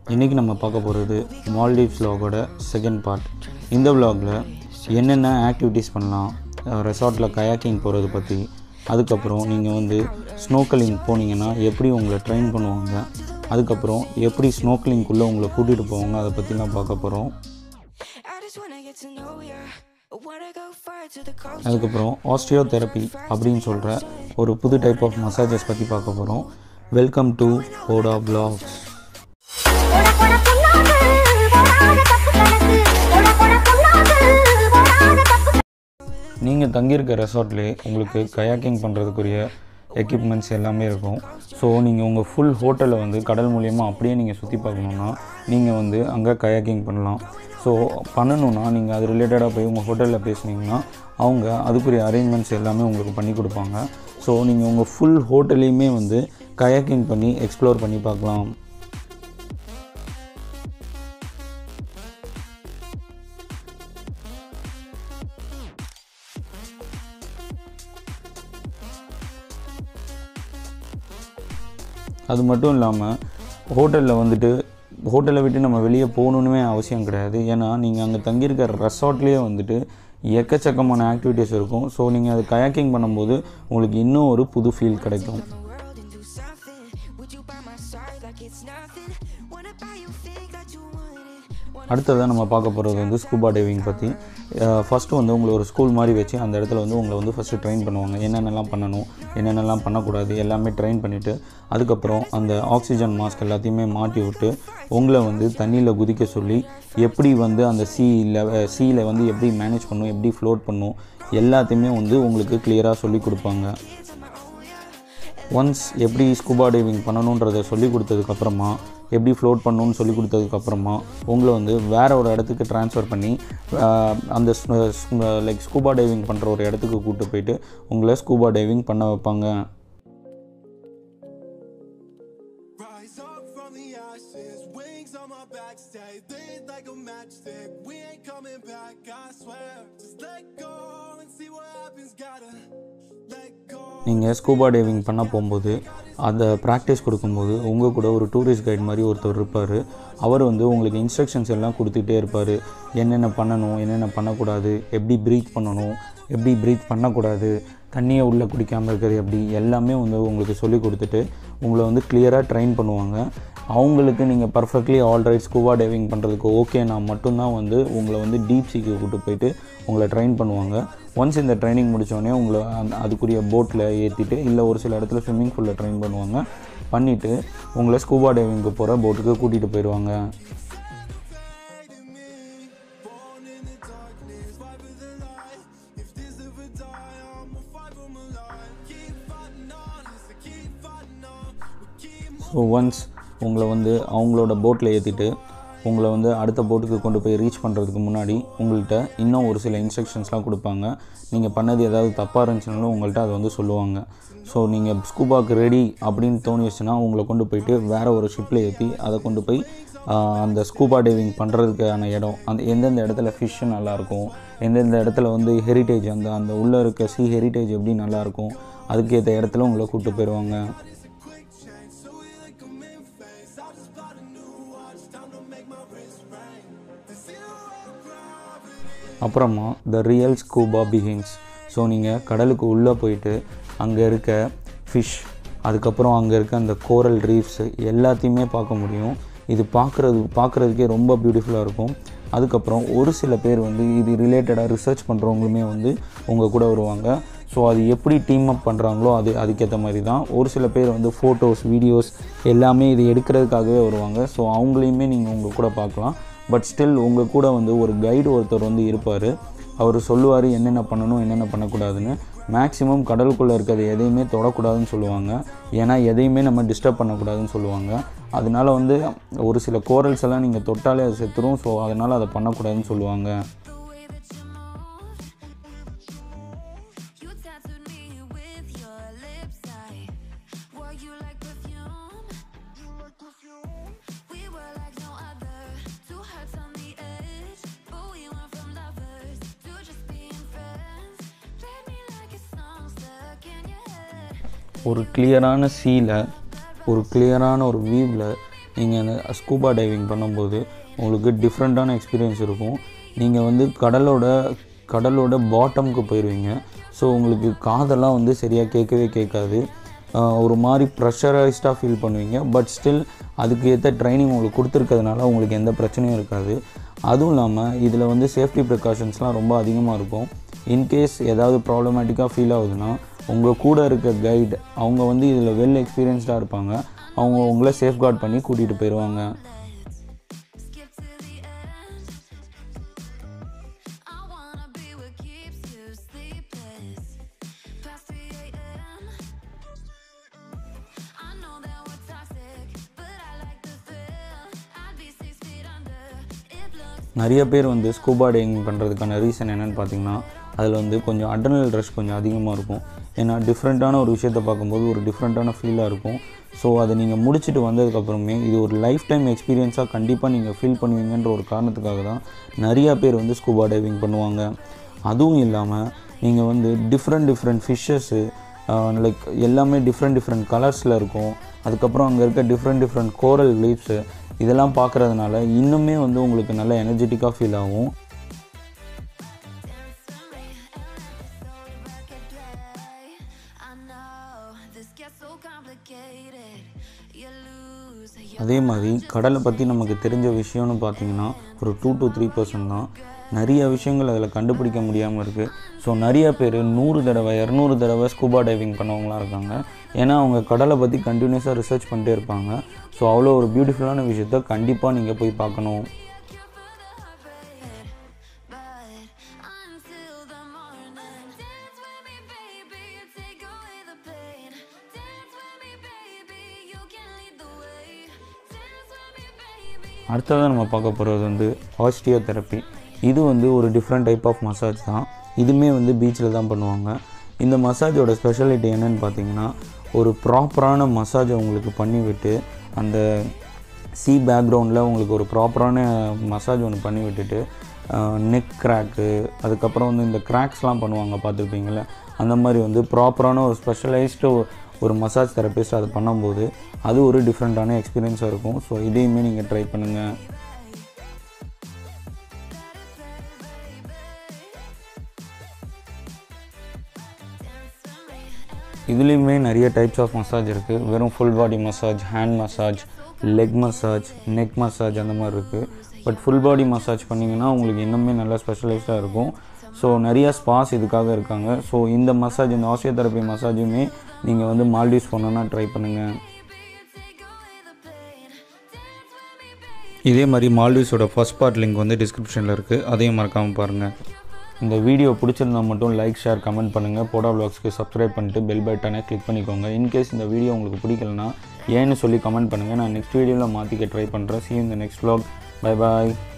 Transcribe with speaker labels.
Speaker 1: இன்றைக்கி நம்ம பார்க்க போகிறது மால்டீவ்ஸ் vlog-ஓட செகண்ட் பார்ட் இந்த vlog-ல என்னென்ன ஆக்டிவிட்டீஸ் பண்ணலாம் ரெசார்ட்டில் கயாக்கிங் போகிறது பற்றி அதுக்கப்புறம் நீங்கள் வந்து ஸ்னோக்கலிங் போனீங்கன்னா எப்படி உங்களை ட்ரெயின் பண்ணுவாங்க அதுக்கப்புறம் எப்படி ஸ்னோக்கலிங்குள்ளே உங்களை கூட்டிகிட்டு போவாங்க அதை பற்றிலாம் பார்க்க போகிறோம்
Speaker 2: I just wanna get to know ya. I wanna go far to the coast.
Speaker 1: அதுக்கப்புறம் ஆஸ்ட்ரியோ தெரப்பி அப்படின்னு சொல்கிற ஒரு புது டைப் ஆஃப் மசாஜஸ் பற்றி பார்க்க போகிறோம் வெல்கம் டு ஓடா vlogs
Speaker 3: போட போட பொண்ணாது போடாத தப்பு கணக்கு போட போட பொண்ணாது போடாத தப்பு
Speaker 1: நீங்கள் தங்கியிருக்க ரெசார்ட்லேயே உங்களுக்கு கயாக்கிங் பண்ணுறதுக்குரிய எக்யூப்மெண்ட்ஸ் எல்லாமே இருக்கும் ஸோ நீங்கள் உங்கள் ஃபுல் ஹோட்டலை வந்து கடல் மூலியமாக அப்படியே நீங்கள் சுற்றி பார்க்கணுன்னா நீங்கள் வந்து அங்கே கயாக்கிங் பண்ணலாம் ஸோ பண்ணணுன்னா நீங்கள் அது ரிலேட்டடாக போய் உங்கள் ஹோட்டலில் பேசுனீங்கன்னா அவங்க அதுக்குரிய அரேஞ்ச்மெண்ட்ஸ் எல்லாமே உங்களுக்கு பண்ணி கொடுப்பாங்க ஸோ நீங்கள் உங்கள் ஃபுல் ஹோட்டலையுமே வந்து கயாக்கிங் பண்ணி எக்ஸ்ப்ளோர் பண்ணி பார்க்கலாம் அது மட்டும் இல்லாமல் ஹோட்டலில் வந்துட்டு ஹோட்டலை விட்டு நம்ம வெளியே போகணுன்னுமே அவசியம் கிடையாது ஏன்னா நீங்கள் அங்கே தங்கியிருக்க ரெசார்ட்லேயே வந்துட்டு எக்கச்சக்கமான ஆக்டிவிட்டீஸ் இருக்கும் ஸோ நீங்கள் அது கயாக்கிங் பண்ணும்போது உங்களுக்கு இன்னும் ஒரு புது ஃபீல் கிடைக்கும்
Speaker 2: world and do something. Would you by my side like it's nothing? Wanna buy you think that you want it. Wanna
Speaker 1: அடுத்ததாக நம்ம பார்க்க போகிறது வந்து ஸ்கூபா டைவிங் பற்றி ஃபஸ்ட்டு வந்து உங்களை ஒரு ஸ்கூல் மாதிரி வச்சு அந்த இடத்துல வந்து உங்களை வந்து ஃபஸ்ட்டு ட்ரெயின் பண்ணுவாங்க என்னென்னலாம் பண்ணணும் என்னென்னலாம் பண்ணக்கூடாது எல்லாமே ட்ரெயின் பண்ணிவிட்டு அதுக்கப்புறம் அந்த ஆக்சிஜன் மாஸ்க் எல்லாத்தையுமே மாட்டி விட்டு உங்களை வந்து தண்ணியில் குதிக்க சொல்லி எப்படி வந்து அந்த சீ லெவ சீயில் வந்து எப்படி மேனேஜ் பண்ணணும் எப்படி ஃப்ளோட் பண்ணணும் எல்லாத்தையுமே வந்து உங்களுக்கு கிளியராக சொல்லி கொடுப்பாங்க ஒன்ஸ் எப்படி ஸ்கூபா டைவிங் பண்ணணுன்றதை சொல்லி கொடுத்ததுக்கப்புறமா எப்படி ஃப்ளோட் பண்ணணும்னு சொல்லி கொடுத்ததுக்கப்புறமா உங்களை வந்து வேற ஒரு இடத்துக்கு ட்ரான்ஸ்ஃபர் பண்ணி ஆஹ், அந்த லைக் ஸ்கூபா டைவிங் பண்ணுற ஒரு இடத்துக்கு கூப்பிட்டு போயிட்டு உங்களை ஸ்கூபா டைவிங் பண்ண வைப்பாங்க
Speaker 4: Rise up from the ashes, wings on my back, stay lit like a matchstick. We ain't coming back, I swear. Just let go and see what happens. Gotta let go.
Speaker 1: நீங்கள் scuba diving பண்ண போகும்போது அந்த practice கொடுக்கும்போது உங்கள் கூட ஒரு tourist guide மாதிரி ஒருத்தர் இருப்பார் அவர் வந்து உங்களுக்கு இன்ஸ்ட்ரக்ஷன்ஸ் எல்லாம் கொடுத்துட்டே இருப்பார் என்னென்ன பண்ணணும் என்னென்ன பண்ணக்கூடாது எப்படி ப்ரீத் பண்ணணும் எப்படி ப்ரீத் பண்ணக்கூடாது தண்ணியை உள்ளே குடிக்காமல் இருக்கிறது எப்படி எல்லாமே வந்து உங்களுக்கு சொல்லி கொடுத்துட்டு உங்களை வந்து கிளியராக ட்ரெயின் பண்ணுவாங்க அவங்களுக்கு நீங்கள் பர்ஃபெக்ட்லி ஆல்ரைட் ஸ்கூபா டைவிங் பண்ணுறதுக்கு ஓகேனா மட்டும்தான் வந்து உங்களை வந்து டீப் சீக்கு கூட்டு போயிட்டு உங்களை ட்ரெயின் பண்ணுவாங்க ஒன்ஸ் இந்த ட்ரைனிங் முடித்தோடனே உங்களை அந்த அதுக்குரிய போட்டில் ஏற்றிட்டு இல்லை ஒரு சில இடத்துல ஸ்விம்மிங் பூலில் ட்ரெயின் பண்ணுவாங்க பண்ணிவிட்டு உங்களை ஸ்கூபா டைவிங்க்கு போகிற போட்டுக்கு கூட்டிகிட்டு போயிடுவாங்க
Speaker 4: Born in the darkness, fight for the light. If this ever die, I'ma fight for my life. Keep fighting on, yes, I keep fighting on. We keep
Speaker 1: so once உங்களை வந்து அவங்களோட போட்டில் ஏற்றிட்டு உங்களை வந்து அடுத்த போட்டுக்கு கொண்டு போய் ரீச் பண்ணுறதுக்கு முன்னாடி உங்கள்கிட்ட இன்னும் ஒரு சில இன்ஸ்ட்ரக்ஷன்ஸ்லாம் கொடுப்பாங்க நீங்கள் பண்ணது ஏதாவது தப்பாக இருந்துச்சுனாலும் உங்கள்கிட்ட அதை வந்து சொல்லுவாங்க ஸோ நீங்கள் ஸ்கூபாக்கு ரெடி அப்படின்னு தோணிச்சுன்னா உங்களை கொண்டு போயிட்டு வேறு ஒரு ஷிப்பில் ஏற்றி அதை கொண்டு போய் ஆஹ், அந்த ஸ்கூபா டைவிங் பண்ணுறதுக்கான இடம் அந்த எந்தெந்த இடத்துல ஃபிஷ்ஷு நல்லாயிருக்கும் எந்தெந்த இடத்துல வந்து ஹெரிட்டேஜ் அந்த அந்த உள்ளே இருக்க சி ஹெரிட்டேஜ் எப்படி நல்லாயிருக்கும் அதுக்கேற்ற இடத்துல உங்களை கூப்பிட்டு போயிடுவாங்க அப்புறமா the real scuba begins so நீங்கள் கடலுக்கு உள்ளே போயிட்டு அங்கே இருக்க ஃபிஷ் அதுக்கப்புறம் அங்கே இருக்க அந்த கோரல் ரீஃப்ஸ் எல்லாத்தையுமே பார்க்க முடியும் இது பார்க்குறது பார்க்குறதுக்கே ரொம்ப பியூட்டிஃபுல்லாக இருக்கும் அதுக்கப்புறம் ஒரு சில பேர் வந்து இது ரிலேட்டடாக ரிசர்ச் பண்ணுறவங்களுமே வந்து உங்கள் கூட வருவாங்க ஸோ அது எப்படி டீம் அப் பண்ணுறாங்களோ அது அதுக்கேற்ற மாதிரி தான் ஒரு சில பேர் வந்து ஃபோட்டோஸ் வீடியோஸ் எல்லாமே இது எடுக்கிறதுக்காகவே வருவாங்க ஸோ அவங்களையுமே நீங்கள் உங்கள் கூட பார்க்கலாம் பட் ஸ்டில் உங்கள் கூட வந்து ஒரு கைடு ஒருத்தர் வந்து இருப்பார் அவர் சொல்லுவார் என்னென்ன பண்ணணும் என்னென்ன பண்ணக்கூடாதுன்னு மேக்ஸிமம் கடலுக்குள்ளே இருக்கிறது எதையுமே தொடக்கூடாதுன்னு சொல்லுவாங்க ஏன்னா எதையுமே நம்ம டிஸ்டர்ப் பண்ணக்கூடாதுன்னு சொல்லுவாங்க அதனால வந்து ஒரு சில கோரல்ஸ் எல்லாம் நீங்கள் தொட்டாலே அது செத்துரும் ஸோ அதனால் அதை பண்ணக்கூடாதுன்னு சொல்லுவாங்க
Speaker 2: You tattooed me with your lips. I wore you like perfume. We were like no other. Two hearts on the edge, but we went from lovers to just being friends. Play me like a song stuck in your head.
Speaker 1: ஒரு கிளியரான சீல ஒரு கிளியரான ஒரு வியூவில் நீங்கள் அந்த scuba diving பண்ணும்போது உங்களுக்கு டிஃப்ரெண்ட்டான எக்ஸ்பீரியன்ஸ் இருக்கும் நீங்கள் வந்து கடலோட கடலோட பாட்டம்க்கு போயிடுவீங்க ஸோ உங்களுக்கு காதெல்லாம் வந்து சரியாக கேட்கவே கேட்காது ஆஹ் ஒரு மாதிரி ப்ரெஷரைஸ்டாக ஃபீல் பண்ணுவீங்க பட் ஸ்டில் அதுக்கு ஏற்ற ட்ரைனிங் உங்களுக்கு கொடுத்துருக்கிறதுனால உங்களுக்கு எந்த பிரச்சனையும் இருக்காது அதுவும் இல்லாமல் இதில் வந்து சேஃப்டி ப்ரிகாஷன்ஸ்லாம் ரொம்ப அதிகமாக இருக்கும் இன்கேஸ் ஏதாவது ப்ராப்ளமேட்டிக்காக ஃபீல் ஆகுதுன்னா உங்கள் கூட இருக்க கைடு அவங்க வந்து இதில் வெல் எக்ஸ்பீரியன்ஸ்டாக இருப்பாங்க அவங்க உங்களை சேஃப்கார்ட் பண்ணி கூட்டிகிட்டு போயிடுவாங்க
Speaker 2: Skip to the end. I wanna be what keeps you sleepless. Past 3 a.m. I know that we're toxic, but I like the thrill. I'd be six feet under. It looks
Speaker 1: நிறைய பேர் வந்து scuba diving பண்ணுறதுக்கான reason என்னென்னு பார்த்தீங்கன்னா அதில் வந்து கொஞ்சம் adrenal rush கொஞ்சம் அதிகமாக இருக்கும் ஏன்னா டிஃப்ரெண்ட்டான ஒரு விஷயத்தை பார்க்கும்போது ஒரு டிஃப்ரெண்ட்டான ஃபீலாக இருக்கும் ஸோ அதை நீங்கள் முடிச்சுட்டு வந்ததுக்கப்புறமே இது ஒரு லைஃப் டைம் எக்ஸ்பீரியன்ஸாக கண்டிப்பாக நீங்கள் ஃபீல் பண்ணுவீங்கன்ற ஒரு காரணத்துக்காக தான் நிறையா பேர் வந்து ஸ்கூபா டைவிங் பண்ணுவாங்க அதுவும் இல்லாமல் நீங்கள் வந்து டிஃப்ரெண்ட் டிஃப்ரெண்ட் ஃபிஷ்ஷஸ்ஸு லைக் எல்லாமே டிஃப்ரெண்ட் டிஃப்ரெண்ட் கலர்ஸில் இருக்கும் அதுக்கப்புறம் அங்கே இருக்க டிஃப்ரெண்ட் டிஃப்ரெண்ட் கோரல் லீவ்ஸு இதெல்லாம் பார்க்குறதுனால இன்னுமே வந்து உங்களுக்கு நல்ல எனர்ஜெட்டிக்காக ஃபீல் ஆகும்
Speaker 2: I know this gets so complicated. You lose. You
Speaker 1: அதே மாதிரி கடலை பற்றி நமக்கு தெரிஞ்ச விஷயம்னு பார்த்தீங்கன்னா ஒரு டூ to த்ரீ பர்சன்ட் தான் நிறைய விஷயங்கள் அதில் கண்டுபிடிக்க முடியாமல் இருக்குது ஸோ நிறைய பேர் நூறு தடவை இரநூறு தடவை ஸ்கூபா டைவிங் பண்ணவங்களாம் இருக்காங்க ஏன்னா அவங்க கடலை பற்றி கண்டினியூஸாக ரிசர்ச் பண்ணிட்டே இருப்பாங்க ஸோ அவ்வளோ ஒரு பியூட்டிஃபுல்லான விஷயத்த கண்டிப்பாக நீங்கள் போய் பார்க்கணும்
Speaker 2: but until the morning. Dance with me, baby. You take away the pain. Dance with me, baby. You can lead the way. Dance with me, baby.
Speaker 1: அடுத்ததாக நம்ம பார்க்க போகிறது வந்து ஆஸ்டியோ தெரப்பி இது வந்து ஒரு டிஃப்ரெண்ட் டைப் ஆஃப் மசாஜ் தான் இதுவுமே வந்து பீச்சில் தான் பண்ணுவாங்க இந்த மசாஜோட ஸ்பெஷாலிட்டி என்னன்னு பார்த்தீங்கன்னா ஒரு ப்ராப்பரான மசாஜை உங்களுக்கு பண்ணி விட்டு அந்த சி பேக்ரவுண்டில் உங்களுக்கு ஒரு ப்ராப்பரான மசாஜ் ஒன்று பண்ணி விட்டுட்டு நெக் கிராக்கு அதுக்கப்புறம் வந்து இந்த கிராக்ஸ்லாம் பண்ணுவாங்க பார்த்துருப்பீங்களே அந்த மாதிரி வந்து ப்ராப்பரான ஒரு ஸ்பெஷலைஸ்டு ஒரு மசாஜ் தெரபிஸ்ட் அது பண்ணும்போது அது ஒரு டிஃப்ரெண்ட்டான எக்ஸ்பீரியன்ஸாக இருக்கும் ஸோ இதையுமே நீங்கள் ட்ரை பண்ணுங்கள் இதுலேயுமே நிறைய டைப்ஸ் ஆஃப் மசாஜ் இருக்குது வெறும் full body massage hand massage leg massage neck massage அந்த மாதிரி இருக்குது பட் ஃபுல் பாடி மசாஜ் பண்ணிங்கன்னா உங்களுக்கு இன்னுமே நல்லா ஸ்பெஷலைஸ்டாக இருக்கும் ஸோ நிறைய ஸ்பாஸ் இதுக்காக இருக்காங்க ஸோ இந்த மசாஜ் இந்த ஆசியோதெரப்பி மசாஜுமே நீங்கள் வந்து மால்டீவ்ஸ் போனோன்னா ட்ரை பண்ணுங்கள் இதே மாதிரி மால்டீவ்ஸோட ஃபர்ஸ்ட் பார்ட் லிங்க் வந்து டிஸ்கிரிப்ஷனில் இருக்குது அதையும் மறக்காமல் பாருங்கள் இந்த வீடியோ பிடிச்சிருந்தா மட்டும் லைக் ஷேர் கமெண்ட் பண்ணுங்கள் போடா வ்ளாக்ஸ்க்கு சப்ஸ்கிரைப் பண்ணிட்டு பெல் பட்டனை கிளிக் பண்ணிக்கோங்க இன்கேஸ் இந்த வீடியோ உங்களுக்கு பிடிக்கலனா ஏன்னு சொல்லி கமெண்ட் பண்ணுங்கள் நான் நெக்ஸ்ட் வீடியோவில் மாற்றிக்க ட்ரை பண்ணுறேன் see you in the next vlog bye bye